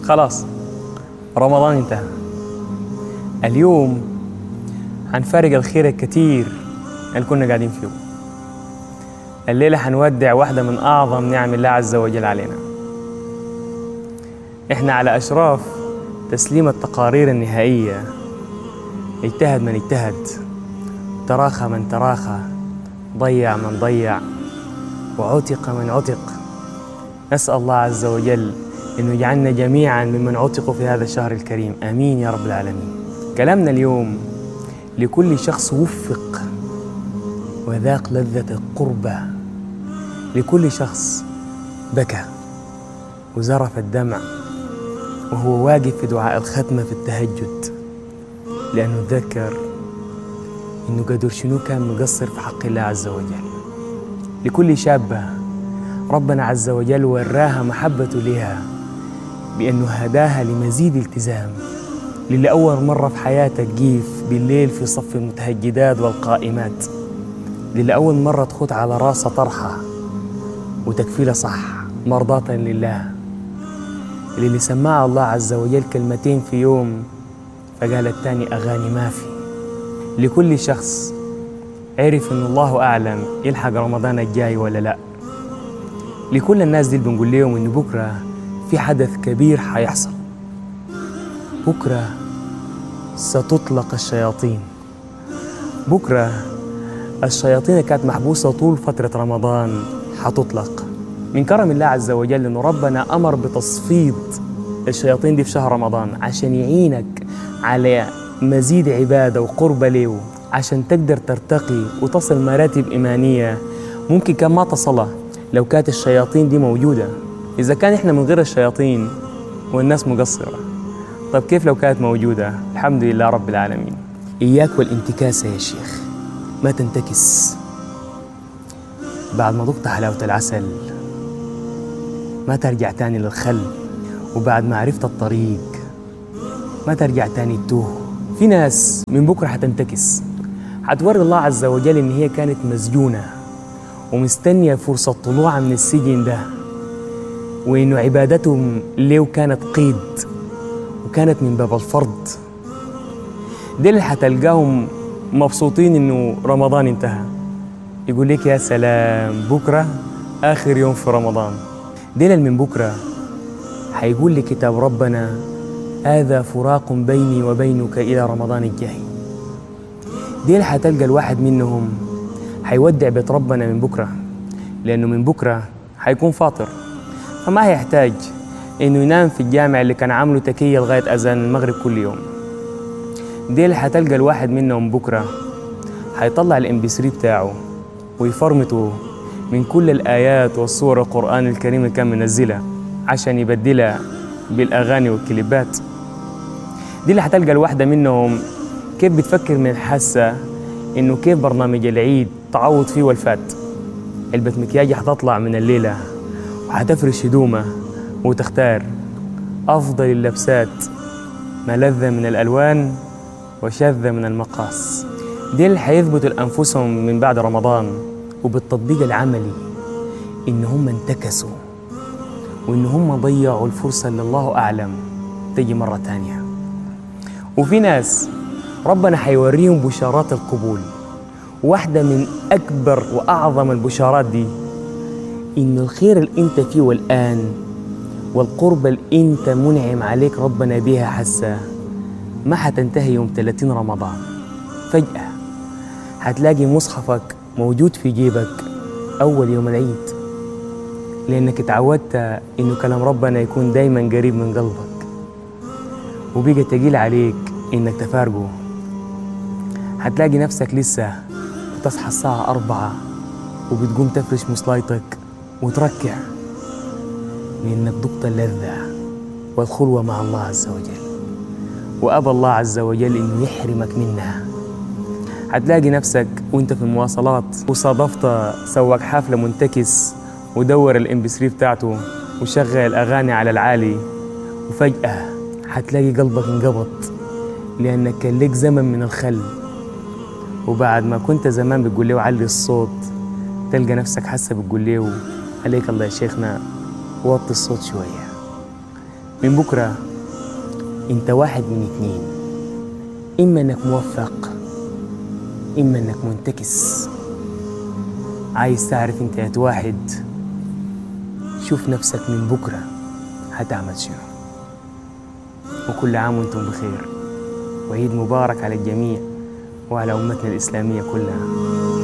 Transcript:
خلاص رمضان انتهى اليوم حنفارق الخير الكتير اللي كنا قاعدين فيه الليلة حنودع واحدة من أعظم نعم الله عز وجل علينا إحنا على أشراف تسليم التقارير النهائية اجتهد من اجتهد تراخى من تراخى ضيع من ضيع وعتق من عتق نسأل الله عز وجل أنه يجعلنا جميعا ممن عتقوا في هذا الشهر الكريم آمين يا رب العالمين كلامنا اليوم لكل شخص وفق وذاق لذة القربة لكل شخص بكى وزرف الدمع وهو واقف في دعاء الختمة في التهجد لأنه تذكر إنه قدر شنو كان مقصر في حق الله عز وجل لكل شابة ربنا عز وجل وراها محبته لها بأنه هداها لمزيد التزام للي أول مرة في حياتها تجيف بالليل في صف المتهجدات والقائمات للي أول مرة تخوت على راسها طرحة وتكفيلها صح مرضاة لله اللي سمعها الله عز وجل كلمتين في يوم فقال التاني أغاني ما في لكل شخص عرف إن الله أعلم يلحق رمضان الجاي ولا لأ لكل الناس دي اللي بنقول لهم إن بكرة في حدث كبير حيحصل بكرة ستطلق الشياطين بكرة الشياطين اللي كانت محبوسة طول فترة رمضان حتطلق من كرم الله عز وجل إنه ربنا أمر بتصفيد الشياطين دي في شهر رمضان عشان يعينك على مزيد عبادة وقرب له عشان تقدر ترتقي وتصل مراتب إيمانية ممكن كان ما تصلها لو كانت الشياطين دي موجودة إذا كان إحنا من غير الشياطين والناس مقصرة طيب كيف لو كانت موجودة الحمد لله رب العالمين إياك والانتكاسة يا شيخ ما تنتكس بعد ما ذقت حلاوة العسل ما ترجع تاني للخل وبعد ما عرفت الطريق ما ترجع تاني تتوه في ناس من بكرة حتنتكس حتوري الله عز وجل إن هي كانت مسجونة ومستنية فرصة طلوعها من السجن ده وإنه عبادتهم له كانت قيد وكانت من باب الفرض دي اللي حتلقاهم مبسوطين إنه رمضان انتهى يقول لك يا سلام بكرة آخر يوم في رمضان دي اللي من بكرة حيقول لي كتاب ربنا هذا فراق بيني وبينك إلى رمضان الجاي دي اللي حتلقى الواحد منهم حيودع بيت ربنا من بكرة لأنه من بكرة حيكون فاطر فما هيحتاج إنه ينام في الجامع اللي كان عامله تكية لغاية أذان المغرب كل يوم دي اللي حتلقى الواحد منهم بكرة حيطلع الام بي 3 بتاعه ويفرمته من كل الآيات والصور القرآن الكريم اللي كان منزلها عشان يبدلها بالأغاني والكليبات دي اللي حتلقى الواحدة منهم كيف بتفكر من حاسة إنه كيف برنامج العيد تعوض فيه والفات علبة مكياج حتطلع من الليلة وحتفرش هدومها وتختار أفضل اللبسات ملذة من الألوان وشاذة من المقاس دي اللي حيثبتوا لأنفسهم من بعد رمضان وبالتطبيق العملي إن هم انتكسوا وإن هم ضيعوا الفرصة اللي الله أعلم تجي مرة تانية وفي ناس ربنا حيوريهم بشارات القبول واحدة من أكبر وأعظم البشارات دي إن الخير اللي أنت فيه والآن والقرب اللي أنت منعم عليك ربنا بها حسا ما حتنتهي يوم 30 رمضان فجأة حتلاقي مصحفك موجود في جيبك أول يوم العيد لأنك اتعودت إنه كلام ربنا يكون دايما قريب من قلبك وبقى تقيل عليك إنك تفارقه حتلاقي نفسك لسه بتصحى الساعة أربعة وبتقوم تفرش مصلايتك وتركع لأنك ذقت اللذة والخلوة مع الله عز وجل وأبى الله عز وجل إنه يحرمك منها هتلاقي نفسك وانت في المواصلات وصادفت سواق حفلة منتكس ودور الام بي 3 بتاعته وشغل الأغاني على العالي وفجأة هتلاقي قلبك انقبض لأنك كان لك زمن من الخل وبعد ما كنت زمان بتقول له علي الصوت تلقى نفسك حاسة بتقول له عليك الله يا شيخنا وطي الصوت شوية من بكرة انت واحد من اتنين اما انك موفق اما انك منتكس عايز تعرف انت يا واحد شوف نفسك من بكرة هتعمل شنو وكل عام وانتم بخير وعيد مبارك على الجميع وعلى أمتنا الإسلامية كلها